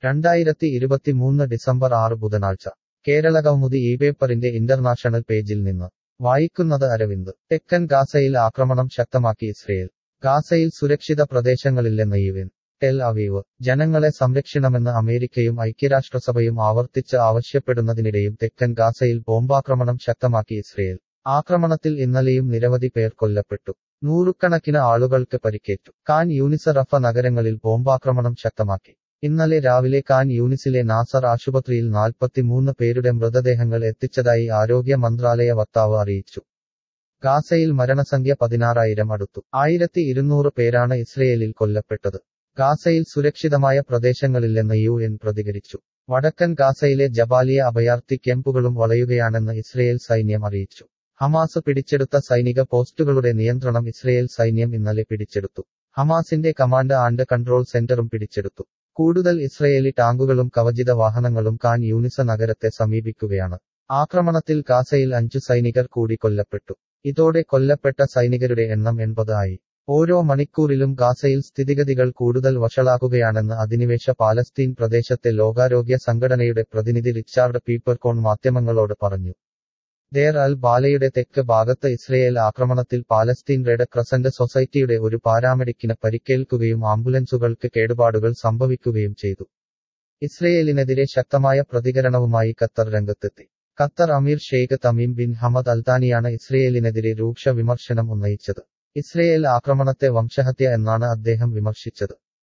രണ്ടായിരത്തി ഇരുപത്തിമൂന്ന് ഡിസംബർ ആറ് ബുധനാഴ്ച കേരള കൗമുദി ഈ പേപ്പറിന്റെ ഇന്റർനാഷണൽ പേജിൽ നിന്ന് വായിക്കുന്നത് അരവിന്ദ് തെക്കൻ ഗാസയിൽ ആക്രമണം ശക്തമാക്കി ഇസ്രയേൽ ഗാസയിൽ സുരക്ഷിത പ്രദേശങ്ങളില്ലെന്ന് യു എൻ ടെൽ അവീവ് ജനങ്ങളെ സംരക്ഷിക്കണമെന്ന് അമേരിക്കയും ഐക്യരാഷ്ട്രസഭയും ആവർത്തിച്ച് ആവശ്യപ്പെടുന്നതിനിടെയും തെക്കൻ ഗാസയിൽ ബോംബാക്രമണം ശക്തമാക്കി ഇസ്രയേൽ ആക്രമണത്തിൽ ഇന്നലെയും നിരവധി പേർ കൊല്ലപ്പെട്ടു നൂറുകണക്കിന് ആളുകൾക്ക് പരിക്കേറ്റു കാൻ യൂനിസ റഫ നഗരങ്ങളിൽ ബോംബാക്രമണം ശക്തമാക്കി ഇന്നലെ രാവിലെ കാൻ യൂനിസിലെ നാസർ ആശുപത്രിയിൽ നാൽപ്പത്തിമൂന്ന് പേരുടെ മൃതദേഹങ്ങൾ എത്തിച്ചതായി ആരോഗ്യ മന്ത്രാലയ വക്താവ് അറിയിച്ചു ഗാസയിൽ മരണസംഖ്യ പതിനാറായിരം അടുത്തു ആയിരത്തി ഇരുന്നൂറ് പേരാണ് ഇസ്രയേലിൽ കൊല്ലപ്പെട്ടത് ഗാസയിൽ സുരക്ഷിതമായ പ്രദേശങ്ങളില്ലെന്ന് യു എൻ പ്രതികരിച്ചു വടക്കൻ ഗാസയിലെ ജബാലിയ അഭയാർത്ഥി ക്യാമ്പുകളും വളയുകയാണെന്ന് ഇസ്രയേൽ സൈന്യം അറിയിച്ചു ഹമാസ് പിടിച്ചെടുത്ത സൈനിക പോസ്റ്റുകളുടെ നിയന്ത്രണം ഇസ്രയേൽ സൈന്യം ഇന്നലെ പിടിച്ചെടുത്തു ഹമാസിന്റെ കമാൻഡ് ആൻഡ് കൺട്രോൾ സെന്ററും പിടിച്ചെടുത്തു കൂടുതൽ ഇസ്രയേലി ടാങ്കുകളും കവചിത വാഹനങ്ങളും കാൻ യൂനിസ നഗരത്തെ സമീപിക്കുകയാണ് ആക്രമണത്തിൽ ഗാസയിൽ അഞ്ചു സൈനികർ കൂടി കൊല്ലപ്പെട്ടു ഇതോടെ കൊല്ലപ്പെട്ട സൈനികരുടെ എണ്ണം എൺപത് ആയി ഓരോ മണിക്കൂറിലും ഗാസയിൽ സ്ഥിതിഗതികൾ കൂടുതൽ വഷളാകുകയാണെന്ന് അധിനിവേശ പാലസ്തീൻ പ്രദേശത്തെ ലോകാരോഗ്യ സംഘടനയുടെ പ്രതിനിധി റിച്ചാർഡ് പീപ്പർകോൺ മാധ്യമങ്ങളോട് പറഞ്ഞു ദേർ അൽ ബാലയുടെ തെക്ക് ഭാഗത്ത് ഇസ്രയേൽ ആക്രമണത്തിൽ പാലസ്തീൻ റെഡ് ക്രസന്റ് സൊസൈറ്റിയുടെ ഒരു പാരാമെഡിക്കിന് പരിക്കേൽക്കുകയും ആംബുലൻസുകൾക്ക് കേടുപാടുകൾ സംഭവിക്കുകയും ചെയ്തു ഇസ്രയേലിനെതിരെ ശക്തമായ പ്രതികരണവുമായി ഖത്തർ രംഗത്തെത്തി ഖത്തർ അമീർ ഷെയ്ഖ് തമീം ബിൻ ഹമദ് അൽത്താനിയാണ് ഇസ്രയേലിനെതിരെ രൂക്ഷ വിമർശനം ഉന്നയിച്ചത് ഇസ്രയേൽ ആക്രമണത്തെ വംശഹത്യ എന്നാണ് അദ്ദേഹം വിമർശിച്ചത്